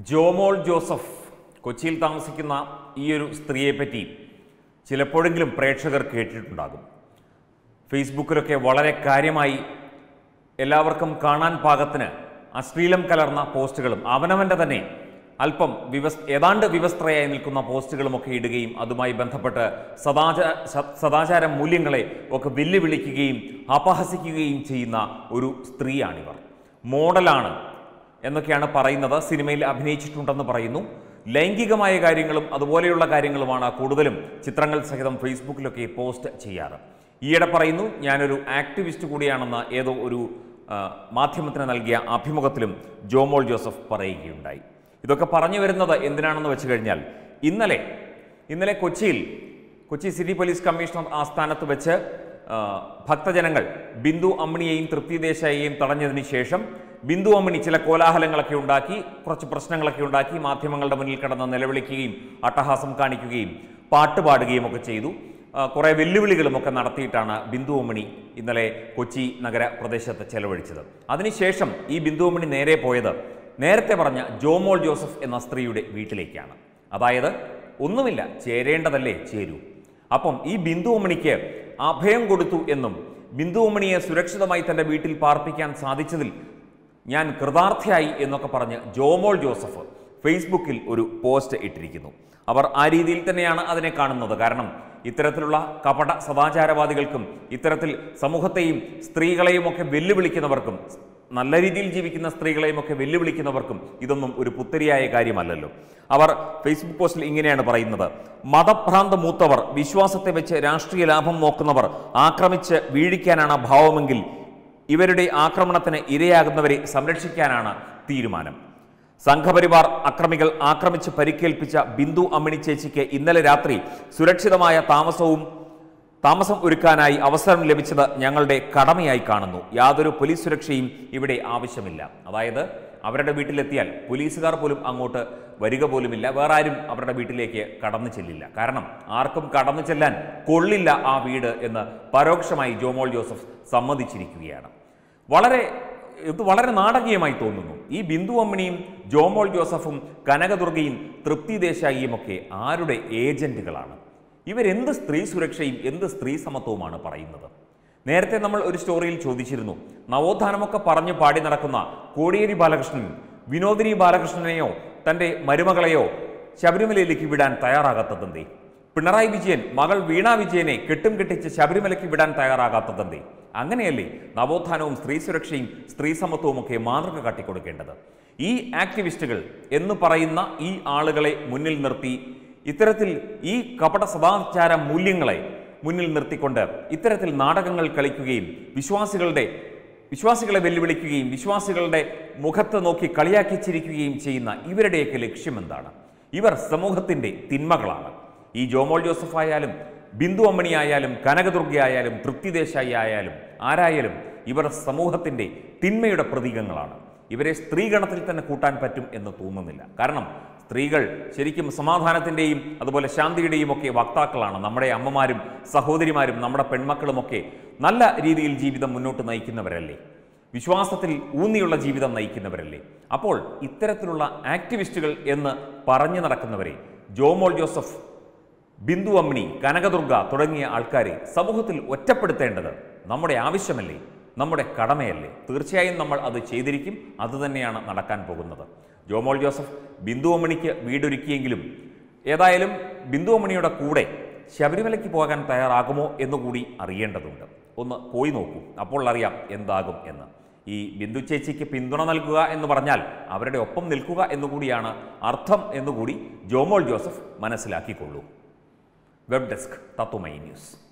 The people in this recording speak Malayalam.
ജോമോൾ ജോസഫ് കൊച്ചിയിൽ താമസിക്കുന്ന ഈ ഒരു സ്ത്രീയെപ്പറ്റി ചിലപ്പോഴെങ്കിലും പ്രേക്ഷകർ കേട്ടിട്ടുണ്ടാകും ഫേസ്ബുക്കിലൊക്കെ വളരെ കാര്യമായി എല്ലാവർക്കും കാണാൻ പാകത്തിന് അശ്ലീലം കലർന്ന പോസ്റ്റുകളും അവനവൻ്റെ തന്നെ അല്പം വിവസ് ഏതാണ്ട് വിവസ്ത്രയായി നിൽക്കുന്ന പോസ്റ്റുകളുമൊക്കെ ഇടുകയും അതുമായി ബന്ധപ്പെട്ട് സദാചാര സ- സദാചാര മൂല്യങ്ങളെ ഒക്കെ വെല്ലുവിളിക്കുകയും അപഹസിക്കുകയും ചെയ്യുന്ന ഒരു സ്ത്രീയാണിവർ മോഡലാണ് എന്നൊക്കെയാണ് പറയുന്നത് സിനിമയിൽ അഭിനയിച്ചിട്ടുണ്ടെന്ന് പറയുന്നു ലൈംഗികമായ കാര്യങ്ങളും അതുപോലെയുള്ള കാര്യങ്ങളുമാണ് കൂടുതലും ചിത്രങ്ങൾ സഹിതം ഫേസ്ബുക്കിലൊക്കെ പോസ്റ്റ് ചെയ്യാറ് ഈയിടെ പറയുന്നു ഞാനൊരു ആക്ടിവിസ്റ്റ് കൂടിയാണെന്ന് ഏതോ ഒരു ആ, മാധ്യമത്തിന് നൽകിയ അഭിമുഖത്തിലും ജോമോൾ ജോസഫ് പറയുകയുണ്ടായി ഇതൊക്കെ പറഞ്ഞു വരുന്നത് എന്തിനാണെന്ന് വെച്ച് കഴിഞ്ഞാൽ ഇന്നലെ ഇന്നലെ കൊച്ചിയിൽ കൊച്ചി സിറ്റി പോലീസ് കമ്മീഷണർ ആസ്ഥാനത്ത് വെച്ച് ആ, ഭക്തജനങ്ങൾ ബിന്ദു അമ്മിണിയെയും തൃപ്തി ദേശായിയെയും തടഞ്ഞതിന് ശേഷം ബിന്ദു അമ്മിണി ചില കോലാഹലങ്ങളൊക്കെ ഉണ്ടാക്കി കുറച്ച് പ്രശ്നങ്ങളൊക്കെ ഉണ്ടാക്കി മാധ്യമങ്ങളുടെ മുന്നിൽ കിടന്ന് നിലവിളിക്കുകയും അട്ടഹാസം കാണിക്കുകയും പാട്ട് പാടുകയും ഒക്കെ ചെയ്തു ആ, കുറേ വെല്ലുവിളികളുമൊക്കെ നടത്തിയിട്ടാണ് ബിന്ദു അമ്മിണി ഇന്നലെ കൊച്ചി നഗര പ്രദേശത്ത് ചെലവഴിച്ചത് അതിനുശേഷം ഈ ബിന്ദു അമ്മിണി നേരെ പോയത് നേരത്തെ പറഞ്ഞ ജോമോൾ ജോസഫ് എന്ന സ്ത്രീയുടെ വീട്ടിലേക്കാണ് അതായത് ഒന്നുമില്ല ചേരേണ്ടതല്ലേ ചേരൂ അപ്പം ഈ ബിന്ദു അമ്മണിക്ക് അഭയം കൊടുത്തു എന്നും ബിന്ദു അമ്മണിയെ സുരക്ഷിതമായി തൻ്റെ വീട്ടിൽ പാർപ്പിക്കാൻ സാധിച്ചതിൽ ഞാൻ കൃതാർത്ഥയായി എന്നൊക്കെ പറഞ്ഞ് ജോമോൾ ജോസഫ് ഫേസ്ബുക്കിൽ ഒരു പോസ്റ്റ് ഇട്ടിരിക്കുന്നു അവർ ആ രീതിയിൽ തന്നെയാണ് അതിനെ കാണുന്നത് കാരണം ഇത്തരത്തിലുള്ള കപട സദാചാരവാദികൾക്കും ഇത്തരത്തിൽ സമൂഹത്തെയും സ്ത്രീകളെയും ഒക്കെ വെല്ലുവിളിക്കുന്നവർക്കും നല്ല രീതിയിൽ ജീവിക്കുന്ന സ്ത്രീകളെയും ഒക്കെ വെല്ലുവിളിക്കുന്നവർക്കും ഇതൊന്നും ഒരു പുത്തരിയായ കാര്യമല്ലല്ലോ അവർ ഫേസ്ബുക്ക് പോസ്റ്റിൽ ഇങ്ങനെയാണ് പറയുന്നത് മതഭ്രാന്ത് മൂത്തവർ വിശ്വാസത്തെ വെച്ച് രാഷ്ട്രീയ ലാഭം നോക്കുന്നവർ ആക്രമിച്ച് വീഴിക്കാനാണ് ഭാവമെങ്കിൽ ഇവരുടെ ആക്രമണത്തിന് ഇരയാകുന്നവരെ സംരക്ഷിക്കാനാണ് തീരുമാനം സംഘപരിവാർ അക്രമികൾ ആക്രമിച്ച് പരിക്കേൽപ്പിച്ച ബിന്ദു അമ്മിണി ചേച്ചിക്ക് ഇന്നലെ രാത്രി സുരക്ഷിതമായ താമസവും താമസം ഒരുക്കാനായി അവസരം ലഭിച്ചത് ഞങ്ങളുടെ കടമയായി കാണുന്നു യാതൊരു പോലീസ് സുരക്ഷയും ഇവിടെ ആവശ്യമില്ല അതായത് അവരുടെ വീട്ടിലെത്തിയാൽ പോലീസുകാർ പോലും അങ്ങോട്ട് വരിക പോലുമില്ല വേറെ ആരും അവരുടെ വീട്ടിലേക്ക് കടന്നു ചെല്ലില്ല കാരണം ആർക്കും കടന്നു ചെല്ലാൻ കൊള്ളില്ല ആ വീട് എന്ന് പരോക്ഷമായി ജോമോൾ ജോസഫ് സമ്മതിച്ചിരിക്കുകയാണ് വളരെ ഇത് വളരെ നാടകീയമായി തോന്നുന്നു ഈ ബിന്ദു അമ്മിണിയും ജോമോൾ ജോസഫും കനകദുർഗയും തൃപ്തി ദേശായിയും ഒക്കെ ആരുടെ ഏജന്റുകളാണ് ഇവരെന്ത് സ്ത്രീ സുരക്ഷയും എന്ത് സ്ത്രീ സമത്വവുമാണ് പറയുന്നത് നേരത്തെ നമ്മൾ ഒരു സ്റ്റോറിയിൽ ചോദിച്ചിരുന്നു നവോത്ഥാനമൊക്കെ പറഞ്ഞു പാടി നടക്കുന്ന കോടിയേരി ബാലകൃഷ്ണൻ വിനോദിനി ബാലകൃഷ്ണനെയോ തൻ്റെ മരുമകളെയോ ശബരിമലയിലേക്ക് വിടാൻ തയ്യാറാകാത്തതെന്തേ പിണറായി വിജയൻ മകൾ വീണ വിജയനെ കെട്ടും കെട്ടിച്ച് ശബരിമലയ്ക്ക് വിടാൻ തയ്യാറാകാത്തതെന്തേ അങ്ങനെയല്ലേ നവോത്ഥാനവും സ്ത്രീ സുരക്ഷയും സ്ത്രീ സമത്വവും ഒക്കെ മാതൃക കാട്ടിക്കൊടുക്കേണ്ടത് ഈ ആക്ടിവിസ്റ്റുകൾ എന്ന് പറയുന്ന ഈ ആളുകളെ മുന്നിൽ നിർത്തി ഇത്തരത്തിൽ ഈ കപട സദാചാര മൂല്യങ്ങളെ മുന്നിൽ നിർത്തിക്കൊണ്ട് ഇത്തരത്തിൽ നാടകങ്ങൾ കളിക്കുകയും വിശ്വാസികളുടെ വിശ്വാസികളെ വെല്ലുവിളിക്കുകയും വിശ്വാസികളുടെ മുഖത്ത് നോക്കി കളിയാക്കി ചിരിക്കുകയും ചെയ്യുന്ന ഇവരുടെയൊക്കെ ലക്ഷ്യം എന്താണ് ഇവർ സമൂഹത്തിൻ്റെ തിന്മകളാണ് ഈ ജോമോൾ ജോസഫ് ആയാലും ബിന്ദു അമ്മണി ആയാലും കനകദുർഗ ആയാലും തൃപ്തി ദേശായി ആയാലും ആരായാലും ഇവർ സമൂഹത്തിൻ്റെ തിന്മയുടെ പ്രതീകങ്ങളാണ് ഇവരെ സ്ത്രീഗണത്തിൽ തന്നെ കൂട്ടാൻ പറ്റും എന്ന് തോന്നുന്നില്ല കാരണം സ്ത്രീകൾ ശരിക്കും സമാധാനത്തിൻ്റെയും അതുപോലെ ശാന്തിയുടെയും ഒക്കെ വക്താക്കളാണ് നമ്മുടെ അമ്മമാരും സഹോദരിമാരും നമ്മുടെ പെൺമക്കളുമൊക്കെ നല്ല രീതിയിൽ ജീവിതം മുന്നോട്ട് നയിക്കുന്നവരല്ലേ വിശ്വാസത്തിൽ ഊന്നിയുള്ള ജീവിതം നയിക്കുന്നവരല്ലേ അപ്പോൾ ഇത്തരത്തിലുള്ള ആക്ടിവിസ്റ്റുകൾ എന്ന് പറഞ്ഞു നടക്കുന്നവരെ ജോമോൾ ജോസഫ് ബിന്ദു അമ്മിണി കനകദുർഗ തുടങ്ങിയ ആൾക്കാരെ സമൂഹത്തിൽ ഒറ്റപ്പെടുത്തേണ്ടത് നമ്മുടെ ആവശ്യമല്ലേ നമ്മുടെ കടമയല്ലേ തീർച്ചയായും നമ്മൾ അത് ചെയ്തിരിക്കും അതുതന്നെയാണ് നടക്കാൻ പോകുന്നത് ജോമോൾ ജോസഫ് ബിന്ദു അമ്മിണിക്ക് വീടൊരുക്കിയെങ്കിലും ഏതായാലും ബിന്ദു അമ്മിണിയുടെ കൂടെ ശബരിമലയ്ക്ക് പോകാൻ തയ്യാറാകുമോ എന്നുകൂടി അറിയേണ്ടതുണ്ട് ഒന്ന് പോയി നോക്കൂ അപ്പോൾ അറിയാം എന്താകും എന്ന് ഈ ബിന്ദു ചേച്ചിക്ക് പിന്തുണ നൽകുക എന്ന് പറഞ്ഞാൽ അവരുടെ ഒപ്പം നിൽക്കുക എന്നുകൂടിയാണ് അർത്ഥം എന്നുകൂടി ജോമോൾ ജോസഫ് മനസ്സിലാക്കിക്കൊള്ളൂ വെബ് ഡെസ്ക് തത്വമൈ ന്യൂസ്